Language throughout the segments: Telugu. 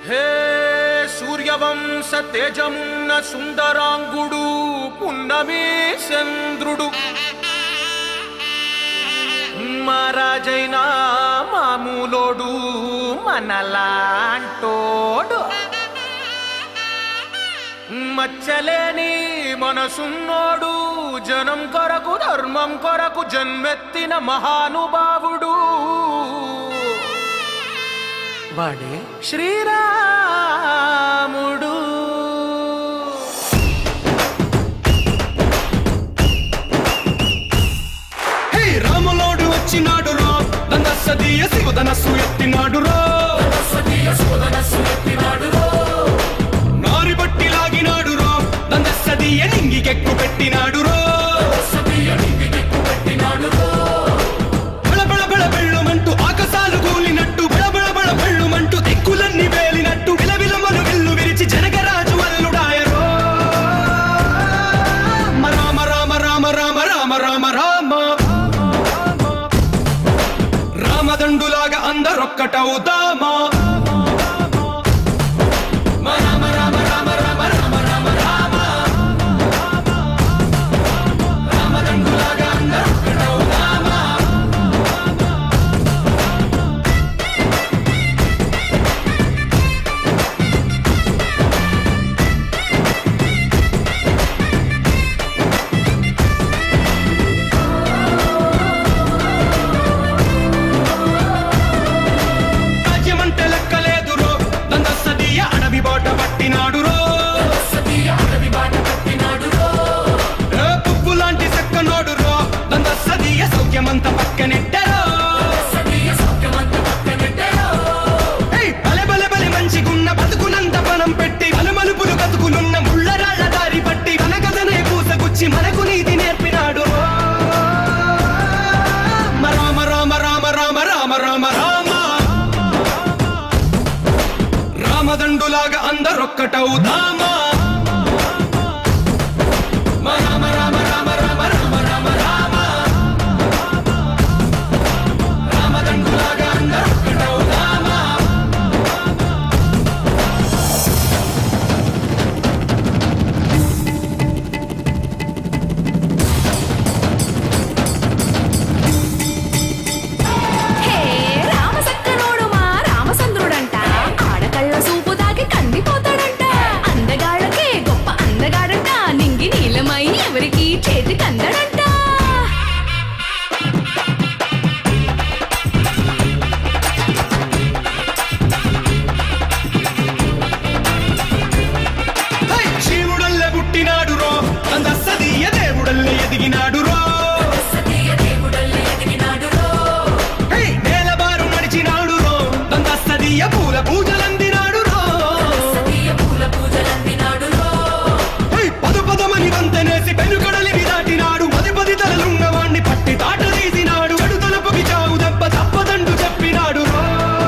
హే సూర్యవంశ తేజమున్న సుందరాంగుడు పున్నమి చంద్రుడు మహారాజైన మామూలోడు మనలాంటోడు మచ్చలేని మనసున్నోడు జనం కొరకు ధర్మం కొరకు జన్మెత్తిన మహానుభావుడు వాడే శ్రీరాముడు హే రాములోడు వచ్చినాడు రో దందస్సదీయ శివధనస్సు ఎత్తినాడు రో నారి బట్టి లాగినాడు రో దందస్సదీయ నింగికెక్కు పెట్టినాడు రో బళబళ బళ బెళ్ళుమంటూ ఆకాశాలు కూలినట్టు బళబళ బళ బెళ్ళుమంటూ దిక్కులన్నీ వేలినట్టు విలవిలమను విల్లు విరిచి జనగరాజు అల్లుడాయరో రామ రామ రామ రామ రామ రామ రామ రామదండులాగా అందరొక్కటవుదామా రామ రామ రామ రామ రామ రామ రామ రామదండులాగా అందరొక్కటవుదామా రాజ్యమంటే లెక్కలేదు రో దందస్తదీయ అడవి బాట పట్టినాడు రో ఏ పువ్వు లాంటి చక్కనోడు రో దందస్తదీయ సౌఖ్యమంత పక్కనెట్టరో ఏయ్, బలె బలె బలె మంచిగున్న బతుకునంత పనం పెట్టి మలుమలుపులు బతుకులున్న ముళ్ళరాళ్ళ దారి పట్టి మన కథనే పూసగుచ్చి మనకు నీతి నేర్పినాడు రో. రామ రామ రామ రామ రామ రామ రామ రామదండులాగా అందరొక్కటవుదామా రామ రామ రామ రామ రామ రామ రామ రామదండులాగా అందరొక్కటవుదామా హే రామసక్కనోడు మా రామచంద్రుడంట ఆడకళ్ళ సూపు తాగి కందిపోతాడంట అందగాళ్ళకే గొప్ప అందగాడంట నింగి నీలమై ఎవరికి చేతి కందడంట హై! శివుడల్లే పుట్టినాడు రో అందసదీయ దేవుడల్లే ఎదిగినాడు రో హై! నేలబారు నడిచినాడు రో అందసదీయ పూల పూజలందినాడు రో హై! పదు పదమని వంతెనేసి పెనుకడలిని దాటినాడు పది పది తలలున్నవాణ్ణి పట్టి తాట తీసినాడు చెడు తలపుకి చావు దెబ్బ తప్పదండు చెప్పినాడు రో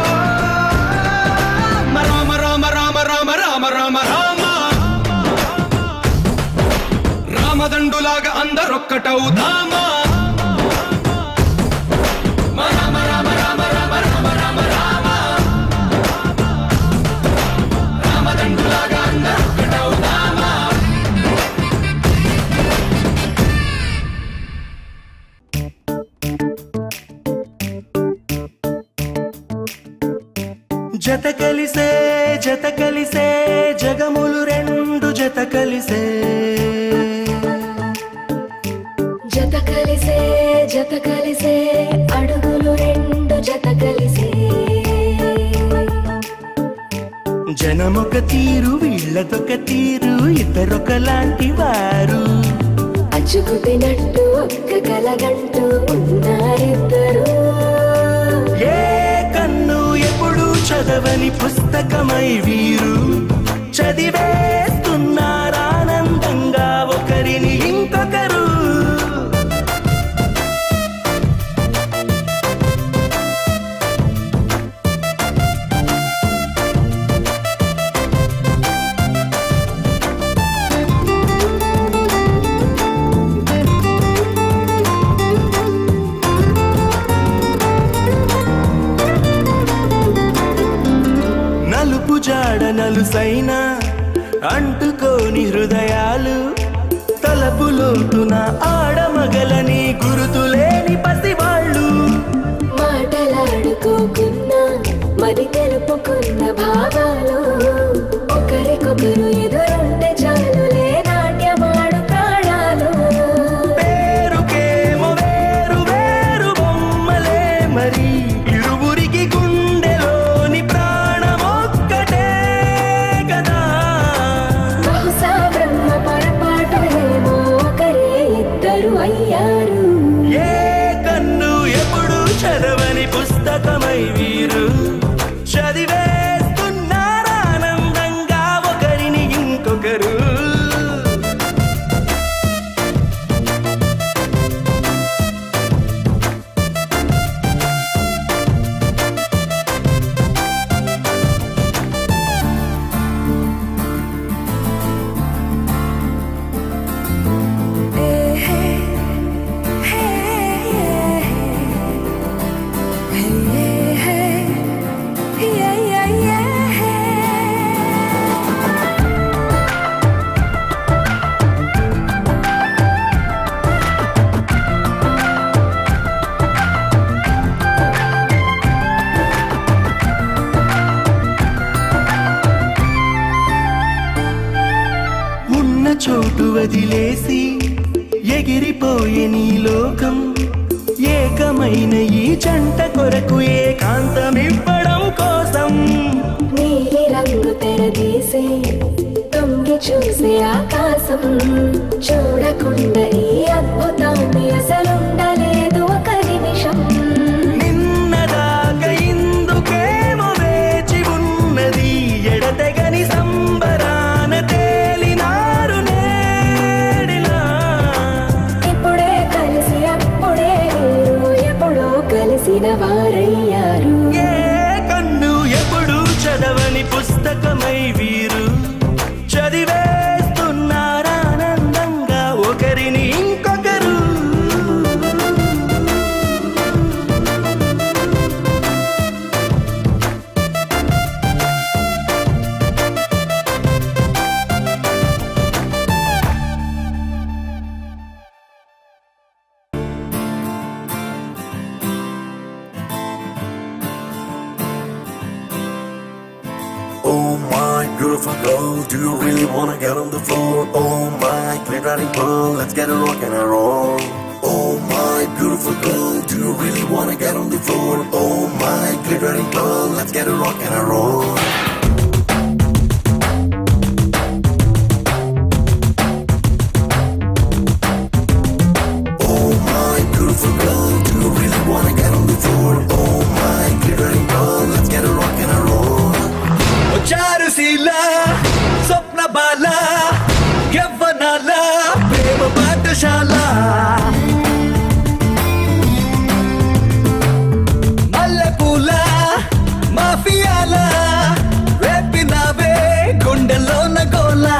రామ రామ రామ రామ రామ రామ రామ రామదండులాగా అందరొక్కటవుదామా రామ రామ రామ రామ రామ రామ రామ రామదండులాగా అందరొక్కటవుదామా జత కలిసే జత కలిసే జగములు రెండు జత కలిసే జత కలిసే జత కలిసే అడుగులు రెండు జత కలిసే జనమొక తీరు వీళ్ళదొక తీరు ఇద్దరొకలాంటి వారు అచ్చుకుతినట్టు ఒక్క కలగంటూ ఉన్నారిద్దరు ఏ కన్ను ఎప్పుడు చదవని పుస్తకమై వీరు చదివేస్తున్నారానందంగా ఒకరిని ఇంకొకరు జాడ నలుసైన అంటుకోని హృదయాలు తలపులోతున ఆడమగలని గురుతులేని పసివాళ్ళు మాటలాడుకోకున్నా మరి తెలుపుకున్న భావాలు ఒకరికొకరు ఎదురుంటే చాలులే నాట్యమాడు ప్రాణాలు పేరుకేమో వేరు వేరు బొమ్మలే మరి ఇరువురికి గుండెలోని ప్రాణమొక్కటే కదా బహుశా బ్రహ్మ పొరపాటు ఏమో ఒకరే ఇద్దరు అయ్యారు ఏ కన్ను ఎప్పుడు చదవని పుస్తకమై వీరు చదివేస్తున్నారానందంగా ఒకరిని ఇంకొకరు ఉన్న చోటు వదిలేసి ఎగిరిపోయే నీ లోకం ఏకమైన ఈ జంట కొరకు ఏకాంతమివ్వడం కోసం నీలి రంగు తెరదీసే తొంగి చూసే ఆకాశం చూడకుండా ఈ అద్భుతాన్ని అసలుండలేదు ఒక నిమిషం నిన్నదాకా ఇందుకేమో వేచి ఉన్నది ఎడతెగని సంబరాన తేలినారు నేడిలా ఇప్పుడే కలిసి అప్పుడే మీరు ఎప్పుడో కలిసిన వారయ్యారు ఏ కన్ను ఎప్పుడు చదవని పుస్తకమై వీరు చదివేస్తున్నారానందంగా ఒకరిని ఇంకొకరు Oh my beautiful girl, do you really wanna get on the floor? Oh my glittering pearl, let's get a rock and a roll. Oh my beautiful girl, do you really wanna get on the floor? Oh my glittering pearl, let's get a rock and a roll. Oh my beautiful girl, do you really wanna get on the floor? Oh my glittering pearl, let's get a rock and a roll. Charusheela స్వప్న బాల యవ్వనాల ప్రేమ పాఠశాల మల్లెపూల మాఫియాల రేపినావే గుండెలోన గోలా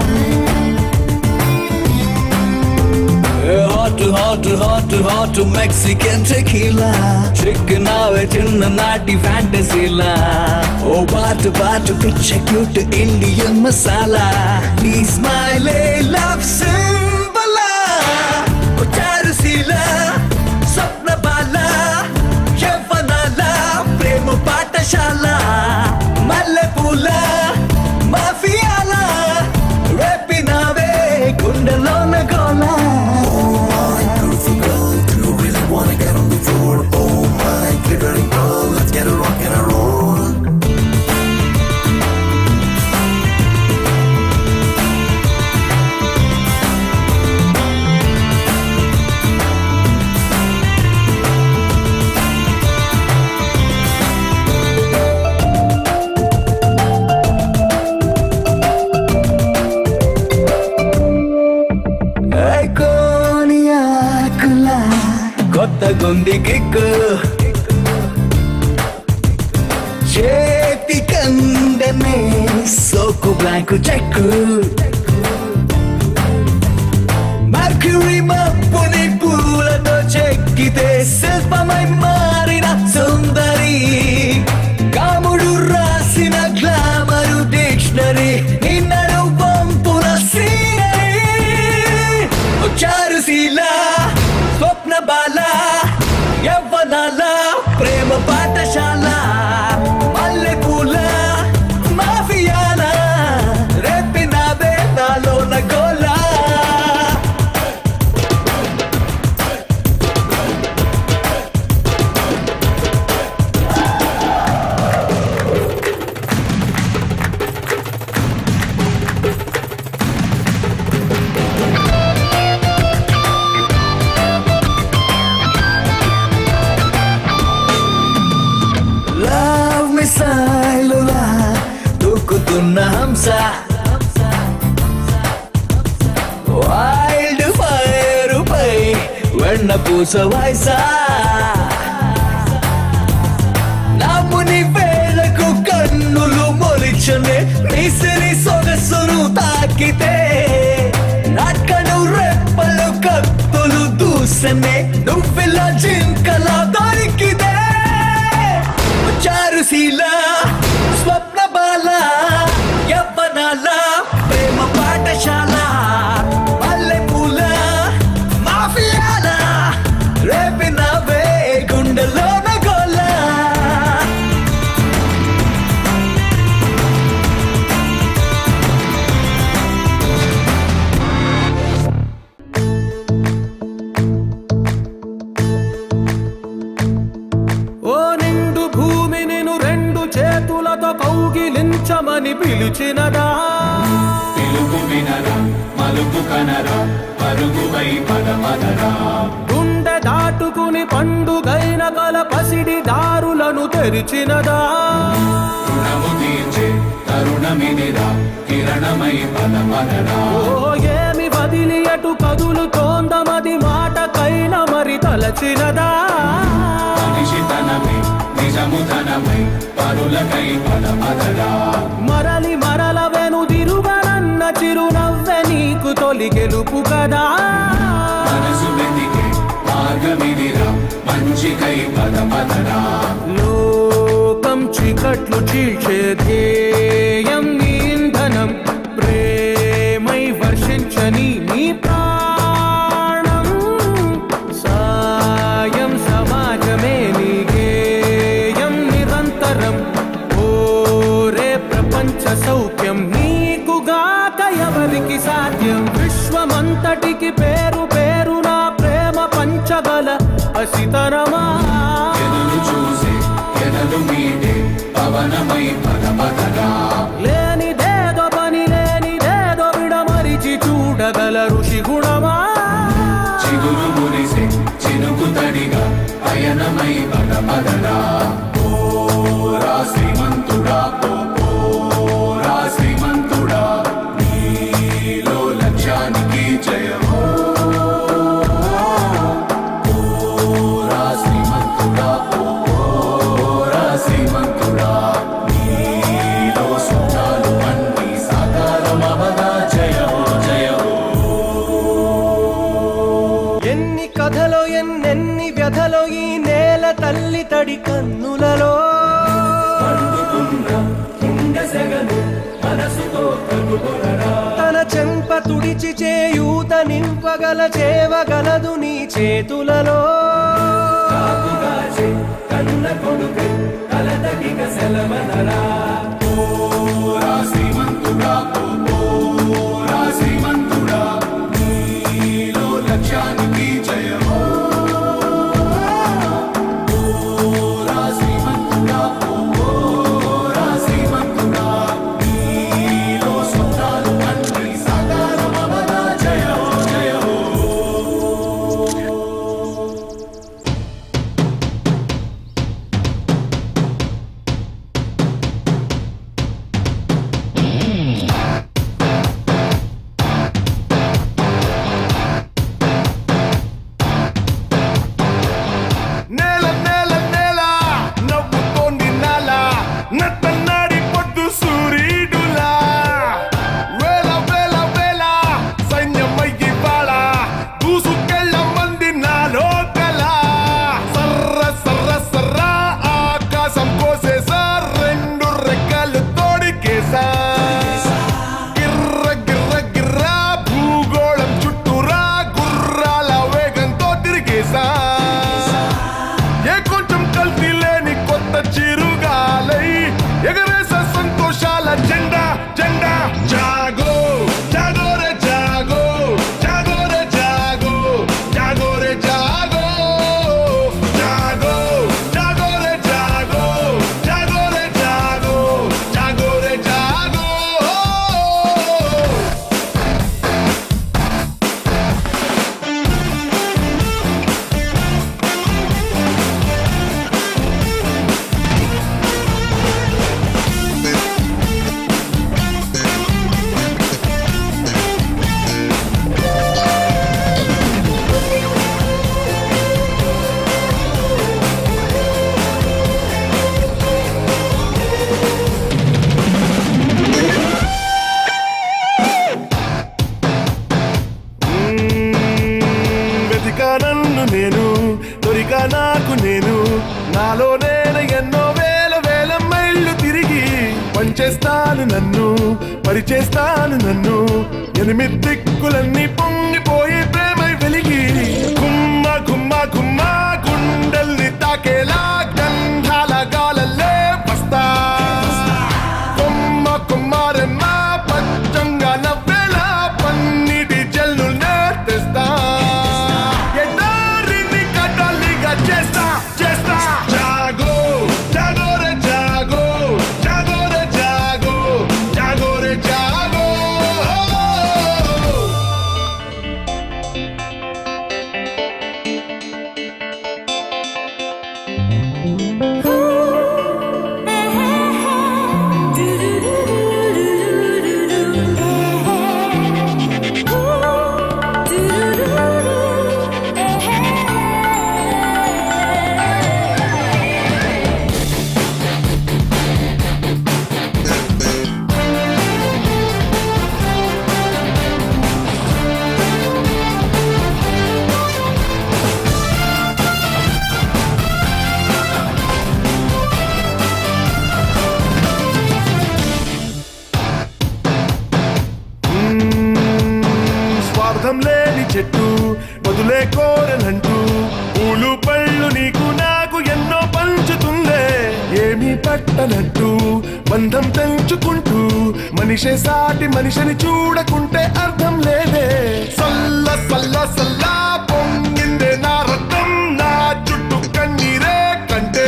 hot hot hot hot Mexican tequila chicken ఆవే చిన్న నాటి ఫ్యాంటసీలా ఓ బాటు బాటు పిచ్చ క్యూట్ ఇండియన్ మసాలా నీ స్మైలే లవ్ సింబలా ఓ చారుశీల స్వప్న బాల యవ్వనాల ప్రేమ పాఠశాల మల్లెపూల మాఫియాల రేపినావే గుండెలోన గోలా my beautiful girl, do you really wanna get on the floor? Oh my glittering pearl, let's get a rock and a roll. కోనియాకులా కొత్త గుండి కిక్కు చేతి కందనే సోకు బ్లాంకు చెక్కు మర్క్యూరీ మప్పుని పూలతో చెక్కితే శిల్పమై మారిన సుందరి కాముడు రాసిన గ్లామర్ మిసైలులా దూకుతున్న హంస వైల్డ్ ఫైర్ పై వెన్న పూస వయసా నాముని వేలకు కన్నులు మొలిచనే విసిరి సొగసును తాకితే నక్కలు రెప్పలు కత్తులు దూసనే నువ్విలా జింకలా దొరికితే చారుశీల స్వప్న బాల యవ్వనాల ప్రేమ పాఠశాల పల్లె పూల మాఫియాల రేపినవే గుండెలోన గోలా ఓ నిండు భూమి నిన్ను రెండు చేతులతో కౌగిలించమని పిలిచినదా తెలుగు వినరా మలుపు కనరా పరుగువై పదమదరా గుండె దాటుకుని పండుగైన కల పసిడి దారులను తెరిచినదా రుణము తీర్చే తరుణమిదిరా కిరణమై పదమదరా ఓ ఏమి వదిలి అటు కదులుతోందమది మాటకైన మరి తలచినదా మనిషితనమై నిజముతనమై పరులకై పదమదరా మరలి మరల వెనుదిరుగనన్న చిరునవ్వె నీకు తొలి గెలుపు కదా మనసు వెతికే మార్గమిదిరా మంచికై పదమదరా లోకం చీకట్లు చీల్చే ధ్యేయం నీ ఇంధనం ప్రేమై వర్షించని నీ ప్రాణం సాయం సమాజమే నీ గేయం నిరంతరం ఓరే ప్రపంచ సౌఖ్యం నీకుగాక ఎవరికి సాధ్యం విశ్వమంతటికి పేరు పేరు నా ప్రేమ పంచగల అసితరమా ఎదురు చూసే ఎదలు మీటే పవనమై పదమదరా లేనిదేదో పని లేనిదేదో విడమరిచి చూడగల ఋషి గుణమా చిగురు మురిసే చినుకు తడిగా పయనమై పదమదరా ఓరా శ్రీమంతుడా ఓ ఓరా శ్రీమంతుడా నీలో లక్ష్యానికి జయమో ఓరా శ్రీమంతుడా ఓ ఓరా శ్రీమంతుడా నీలో స్వప్నాలు అన్ని సాకారమవగా జయమో జయమో ఎన్ని కథలో ఎన్నెన్ని వ్యధలో ఈ నేల తల్లి తడి కన్నులలో తన చెంప తుడిచి చేయూత నింపగల చేవగలదు నీ చేతులలో కన్న కొడుకు కలతకిక సెలవనరా ఓరా శ్రీమంతుడా ఓ ఓరా శ్రీమంతుడా నీలో లక్ష్యానికి జయమో ఓరా శ్రీమంతుడా ఓ ఓరా శ్రీమంతుడా నీలో స్వప్నాలు అన్ని సాకారమవగా జయమో జయమో చేస్తాను నన్ను పరిచేస్తాను నన్ను ఎనిమిది దిక్కులన్నీ పొంగిపోయి ప్రేమై వెలిగి గుమ్మ గుమ్మ గుమ్మ గుండెల్ని తాకేలా గంధాల గాలల్లే వస్తా కొమ్మ కుమ్మారెమ్మ పచ్చంగా నవ్వేలా పన్నీటి జల్లునే తెస్తా ఎడారిని కట్టలిగా చేస్తా చేస్తా జాగో జాగో రే జాగో జాగో రే జాగో జాగో రే జాగో స్వార్థం లేని చెట్టు వదులే కోరనంటూ పూలు పళ్ళు నీకు నాకు ఎన్నో పంచుతుందే ఏమీ పట్టనట్టు బంధం పెంచుకుంటూ మనిషే సాటి మనిషిని చూడకుంటే అర్థం లేదే సల్ల సల్ల సల్ల పొంగిందే నా రక్తం నా చుట్టూ కన్నీరే కంటే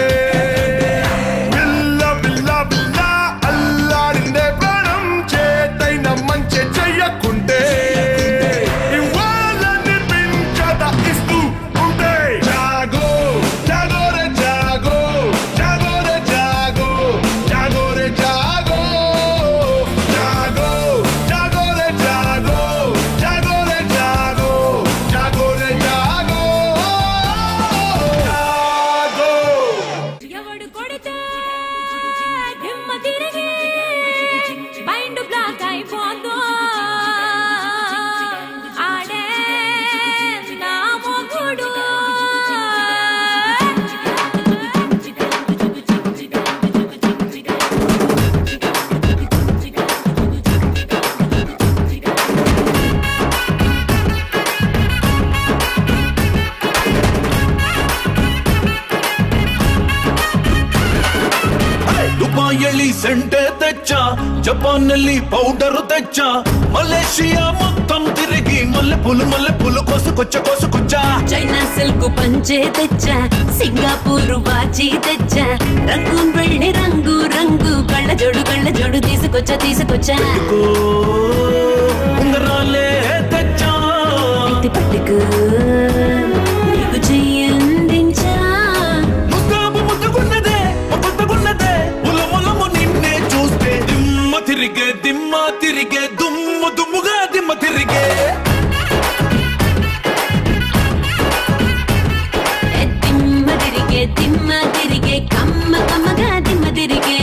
బిల్ల బిల్ల బిల్ల అల్లాడిందే ప్రాణం చేతైన మంచి చెయ్యకుంటే ఇవ్వాలని పింఛద ఇస్తూ ఉంటే జాగో జాగో రే జాగో జాగో రే జాగో జాగో రే జాగో జాగో జాగో రే జాగో జాగో రే జాగో జాగో రే జాగో జాగో ఎవడు కొడితే దిమ్మ తిరిగి మైండ్ బ్లాక్ అయిపోతుందో ఆడే నా మొగుడు ದುಬಾಯಲ್ಲಿ ಸೆಂಟೆ ತೆಚ್ಚ ಜಪಾನ್ನಲ್ಲಿ ಪೌಡರ್ ತೆಚ್ಚ ಮಲೇಷಿಯಾ మొత్తం తిరిగి మల్లె పూలు మల్లె పూలు కోసుకొచ్చ కోసుకొచ్చ చైనా సిల్క్ పంచే తెచ్చా సింగపూర్ వాచి తెచ్చా రంగు వెళ్ళి రంగు రంగు కళ్ళ జోడు కళ్ళ జోడు తీసుకొచ్చా తీసుకొచ్చా ఉంగరాలే తెచ్చా ఇది పట్టుకు నీకు చెయ్యందించా ముద్దాబు ముద్దుకున్నదే ముద్దుకున్నదే ములములము నిన్నే చూస్తే దిమ్మ తిరిగే దిమ్మ తిరిగే దుమ్ము దుమ్ముగా దిమ్మ తిరిగే ఏ దిమ్మ తిరిగే దిమ్మ తిరిగే కమ్మ కమ్మగా దిమ్మ తిరిగే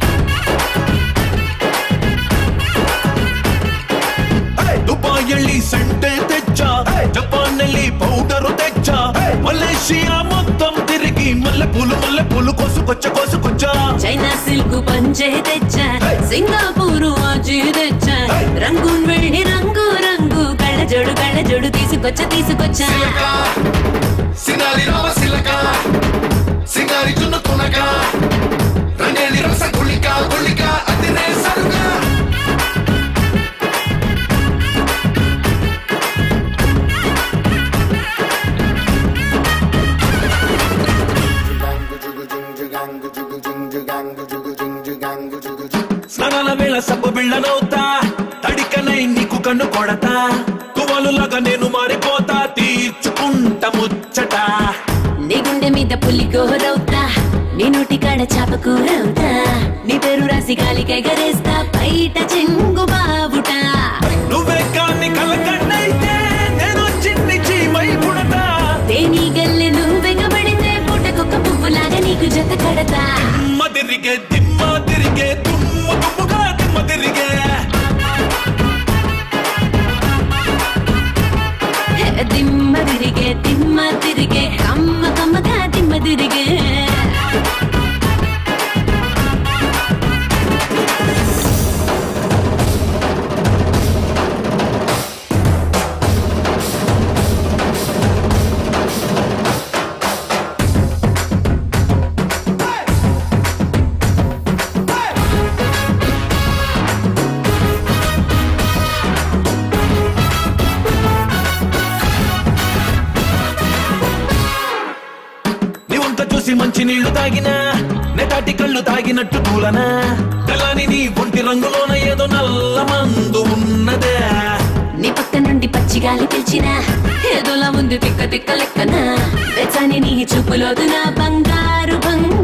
ದುಬಾಯಲ್ಲಿ ಸೆಂಟೆ ತೆಚ್ಚ ಜಪಾನ್ನಲ್ಲಿ ಪೌಡರ್ ತೆಚ್ಚ ಮಲೇಷಿಯಾ మొత్తం తిరిగి మల్లె పూలు మల్లె పూలు కోసుకొచ్చ కోసుకొచ్చ చైనా సిల్క్ పంచే తెచ్చా సింగపూర్ వాచి తెచ్చా రంగు వెళ్ళి రంగు రంగు కళ్ళ జోడు కళ్ళ జోడు తీసుకొచ్చా తీసుకొచ్చా సినారి రామ సిలక సింగారి జున్ను తునక రంగేలి రస గుళిక గుళిక అతిరే సరుక స్నానాల వేళ సబ్బు బిళ్ళనవుతా తడికనై నీకు కన్ను కొడతా తువలులాగా నేను మారిపోతా తీర్చుకుంట ముచ్చట నీ గుండె మీద పులి కోరవుతా నీ నోటి కాడ చాప కూరవుతా నీ పేరు రాసి గాలికి ఎగరేస్తా బయట చెంగు బావుట నువ్వే కాని కలకన్నైతే నేను చిన్ని చీమై పుడతా తేనీ గల్లె నువ్వెగబడితే పూటకొక్క పువ్వులాగా నీకు జత కడతా దిమ్మ తిరిగే దిమ్మ తిరిగే దుమ్ము దుమ్ముగా దిమ్మ తిరిగే హే, దిమ్మ తిరిగే దిమ్మ తిరిగే కమ్మ కమ్మగా దిమ్మ తిరిగే రంగులనా తెల్లని నీ ఒంటి రంగులోన ఏదో నల్ల మందు ఉన్నదే నీ పక్క నుండి పచ్చిగాలి పిలిచిన ఏదోలా ఉంది తిక్క తిక్క లెక్కన వెచ్చని నీ చూపులోదు నా బంగారు బంగారు